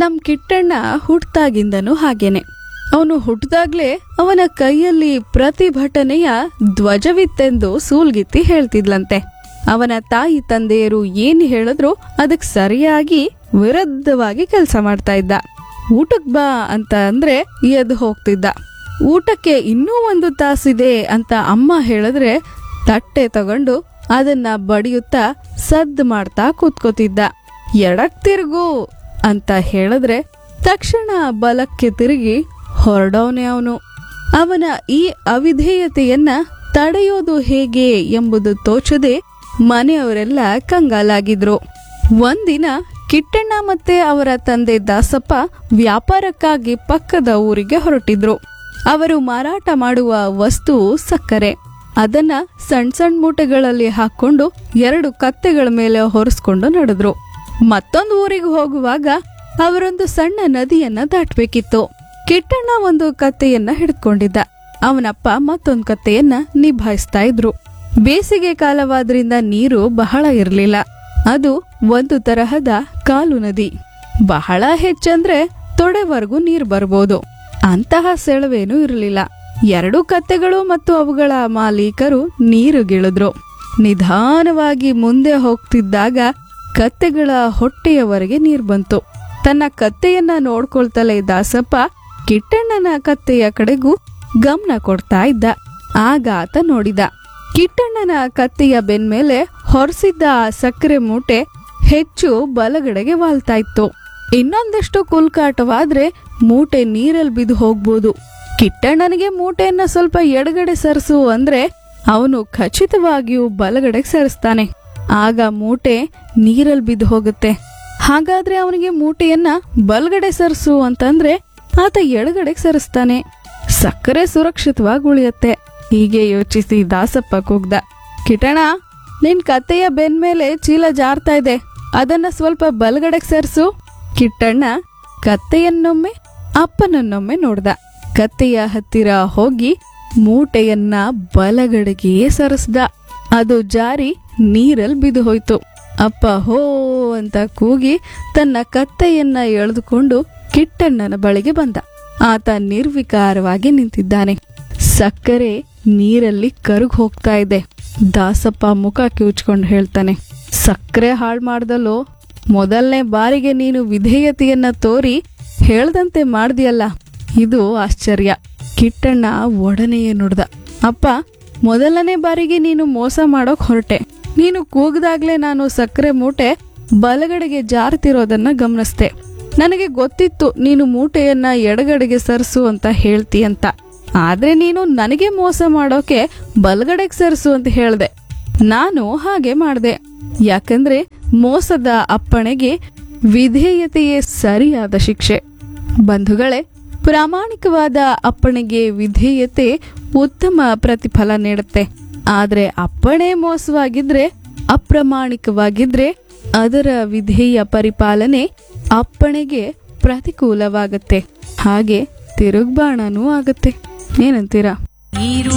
ನಮ್ ಕಿಟ್ಟಣ್ಣ ಹುಟ್ಟಾಗಿಂದನೂ ಹಾಗೇನೆ ಅವನು ಹುಟ್ಟದಾಗ್ಲೇ ಅವನ ಕೈಯಲ್ಲಿ ಪ್ರತಿಭಟನೆಯ ಧ್ವಜವಿತ್ತೆಂದು ಸೂಲ್ಗಿತ್ತಿ ಹೇಳ್ತಿದ್ಲಂತೆ ಅವನ ತಾಯಿ ತಂದೆಯರು ಏನ್ ಹೇಳಿದ್ರು ಅದಕ್ ಸರಿಯಾಗಿ ವಿರುದ್ಧವಾಗಿ ಕೆಲಸ ಮಾಡ್ತಾ ಇದ್ದ ಊಟಕ್ ಬಾ ಅಂತ ಅಂದ್ರೆ ಎದ್ದು ಹೋಗ್ತಿದ್ದ ಊಟಕ್ಕೆ ಇನ್ನೂ ಒಂದು ತಾಸಿದೆ ಅಂತ ಅಮ್ಮ ಹೇಳಿದ್ರೆ ತಟ್ಟೆ ತಗೊಂಡು ಅದನ್ನ ಬಡಿಯುತ್ತಾ ಸದ್ದು ಮಾಡ್ತಾ ಕೂತ್ಕೋತಿದ್ದ ಎಡಕ್ ತಿರುಗು ಅಂತ ಹೇಳಿದ್ರೆ ತಕ್ಷಣ ಬಲಕ್ಕೆ ತಿರುಗಿ ಹೊರಡವನೆ ಅವನು ಅವನ ಈ ಅವಿಧೇಯತೆಯನ್ನ ತಡೆಯೋದು ಹೇಗೆ ಎಂಬುದು ತೋಚದೆ ಮನೆಯವರೆಲ್ಲ ಕಂಗಾಲಾಗಿದ್ರು ಒಂದಿನ ಕಿಟ್ಟಣ್ಣ ಮತ್ತೆ ಅವರ ತಂದೆ ದಾಸಪ್ಪ ವ್ಯಾಪಾರಕ್ಕಾಗಿ ಪಕ್ಕದ ಊರಿಗೆ ಹೊರಟಿದ್ರು ಅವರು ಮಾರಾಟ ಮಾಡುವ ವಸ್ತು ಸಕ್ಕರೆ ಅದನ್ನ ಸಣ್ಣ ಸಣ್ಣ ಮೂಟೆಗಳಲ್ಲಿ ಹಾಕೊಂಡು ಎರಡು ಕತ್ತೆಗಳ ಮೇಲೆ ಹೊರಿಸ್ಕೊಂಡು ನಡೆದ್ರು ಮತ್ತೊಂದು ಊರಿಗೆ ಹೋಗುವಾಗ ಅವರೊಂದು ಸಣ್ಣ ನದಿಯನ್ನ ದಾಟ್ಬೇಕಿತ್ತು ಕಿಟ್ಟಣ್ಣ ಒಂದು ಕತ್ತೆಯನ್ನ ಹಿಡ್ಕೊಂಡಿದ್ದ ಅವನಪ್ಪ ಮತ್ತೊಂದು ಕತ್ತೆಯನ್ನ ನಿಭಾಯಿಸ್ತಾ ಇದ್ರು ಬೇಸಿಗೆ ಕಾಲವಾದ್ರಿಂದ ನೀರು ಬಹಳ ಇರಲಿಲ್ಲ ಅದು ಒಂದು ತರಹದ ಕಾಲು ನದಿ ಬಹಳ ಹೆಚ್ಚಂದ್ರೆ ತೊಡೆವರೆಗೂ ನೀರು ಬರ್ಬೋದು ಅಂತಹ ಸೆಳವೇನೂ ಇರಲಿಲ್ಲ ಎರಡು ಕತ್ತೆಗಳು ಮತ್ತು ಅವುಗಳ ಮಾಲೀಕರು ನೀರುಗಿಳಿದ್ರು ನಿಧಾನವಾಗಿ ಮುಂದೆ ಹೋಗ್ತಿದ್ದಾಗ ಕತ್ತೆಗಳ ಹೊಟ್ಟೆಯವರೆಗೆ ನೀರ್ ಬಂತು ತನ್ನ ಕತ್ತೆಯನ್ನ ನೋಡ್ಕೊಳ್ತಲೇ ದಾಸಪ್ಪ ಕಿಟ್ಟಣ್ಣನ ಕತ್ತೆಯ ಕಡೆಗೂ ಗಮನ ಕೊಡ್ತಾ ಇದ್ದ ಆಗ ಆತ ನೋಡಿದ ಕಿಟ್ಟಣ್ಣನ ಕತ್ತೆಯ ಬೆನ್ಮೇಲೆ ಹೊರಸಿದ್ದ ಆ ಸಕ್ಕರೆ ಮೂಟೆ ಹೆಚ್ಚು ಬಲಗಡೆಗೆ ವಾಲ್ತಾ ಇತ್ತು ಇನ್ನೊಂದಷ್ಟು ಕುಲ್ಕಾಟವಾದ್ರೆ ಮೂಟೆ ನೀರಲ್ಲಿ ಬಿದ್ದು ಹೋಗ್ಬೋದು ಕಿಟ್ಟಣ್ಣನಿಗೆ ಮೂಟೆಯನ್ನ ಸ್ವಲ್ಪ ಎಡಗಡೆ ಸರಿಸು ಅಂದ್ರೆ ಅವನು ಖಚಿತವಾಗಿಯೂ ಬಲಗಡೆಗೆ ಸರಿಸ್ತಾನೆ ಆಗ ಮೂಟೆ ನೀರಲ್ಲಿ ಬಿದ್ದು ಹೋಗುತ್ತೆ ಹಾಗಾದ್ರೆ ಅವನಿಗೆ ಮೂಟೆಯನ್ನ ಬಲಗಡೆ ಸರಿಸು ಅಂತಂದ್ರೆ ಆತ ಎಡಗಡೆಗೆ ಸರಿಸ್ತಾನೆ ಸಕ್ಕರೆ ಸುರಕ್ಷಿತವಾಗಿ ಉಳಿಯತ್ತೆ ಹೀಗೆ ಯೋಚಿಸಿ ದಾಸಪ್ಪ ಕೂಗ್ದ ಕಿಟಣ ನಿನ್ ಕತ್ತೆಯ ಬೆನ್ಮೇಲೆ ಚೀಲ ಜಾರ್ತಾ ಇದೆ ಅದನ್ನ ಸ್ವಲ್ಪ ಬಲಗಡೆಗೆ ಸರಿಸು ಕಿಟ್ಟಣ್ಣ ಕತ್ತೆಯನ್ನೊಮ್ಮೆ ಅಪ್ಪನನ್ನೊಮ್ಮೆ ನೋಡ್ದ ಕತ್ತೆಯ ಹತ್ತಿರ ಹೋಗಿ ಮೂಟೆಯನ್ನ ಬಲಗಡೆಗೆ ಸರಿಸ್ದ ಅದು ಜಾರಿ ನೀರಲ್ಲಿ ಬಿದ್ದು ಹೋಯ್ತು ಅಪ್ಪ ಹೋ ಅಂತ ಕೂಗಿ ತನ್ನ ಕತ್ತೆಯನ್ನ ಎಳೆದುಕೊಂಡು ಕಿಟ್ಟಣ್ಣನ ಬಳಿಗೆ ಬಂದ ಆತ ನಿರ್ವಿಕಾರವಾಗಿ ನಿಂತಿದ್ದಾನೆ ಸಕ್ಕರೆ ನೀರಲ್ಲಿ ಕರುಗ್ ಹೋಗ್ತಾ ಇದೆ ದಾಸಪ್ಪ ಮುಖ ಕಿವುಚ್ಕೊಂಡು ಹೇಳ್ತಾನೆ ಸಕ್ಕರೆ ಹಾಳು ಮಾಡ್ದಲ್ಲೋ ಮೊದಲನೇ ಬಾರಿಗೆ ನೀನು ವಿಧೇಯತೆಯನ್ನ ತೋರಿ ಹೇಳ್ದಂತೆ ಮಾಡ್ದಿಯಲ್ಲ ಇದು ಆಶ್ಚರ್ಯ ಕಿಟ್ಟಣ್ಣ ಒಡನೆಯೇ ನುಡ್ದ ಅಪ್ಪ ಮೊದಲನೇ ಬಾರಿಗೆ ನೀನು ಮೋಸ ಮಾಡೋಕ್ ಹೊರಟೆ ನೀನು ಕೂಗ್ದಾಗ್ಲೇ ನಾನು ಸಕ್ಕರೆ ಮೂಟೆ ಬಲಗಡೆಗೆ ಜಾರ್ತಿರೋದನ್ನ ಗಮನಿಸ್ದೆ ನನಗೆ ಗೊತ್ತಿತ್ತು ನೀನು ಮೂಟೆಯನ್ನ ಎಡಗಡೆಗೆ ಸರಿಸು ಅಂತ ಹೇಳ್ತಿ ಅಂತ ಆದ್ರೆ ನೀನು ನನಗೆ ಮೋಸ ಮಾಡೋಕೆ ಬಲಗಡೆಗೆ ಸರಿಸು ಅಂತ ಹೇಳ್ದೆ ನಾನು ಹಾಗೆ ಮಾಡ್ದೆ ಯಾಕಂದ್ರೆ ಮೋಸದ ಅಪ್ಪಣೆಗೆ ವಿಧೇಯತೆಯೇ ಸರಿಯಾದ ಶಿಕ್ಷೆ ಬಂಧುಗಳೇ ಪ್ರಾಮಾಣಿಕವಾದ ಅಪ್ಪಣೆಗೆ ವಿಧೇಯತೆ ಉತ್ತಮ ಪ್ರತಿಫಲ ನೀಡುತ್ತೆ ಆದ್ರೆ ಅಪ್ಪಣೆ ಮೋಸವಾಗಿದ್ರೆ ಅಪ್ರಾಮಾಣಿಕವಾಗಿದ್ರೆ ಅದರ ವಿಧೇಯ ಪರಿಪಾಲನೆ ಅಪ್ಪಣೆಗೆ ಪ್ರತಿಕೂಲವಾಗತ್ತೆ ಹಾಗೆ ತಿರುಗ್ಬಾಣನೂ ಆಗತ್ತೆ ಏನಂತೀರಾ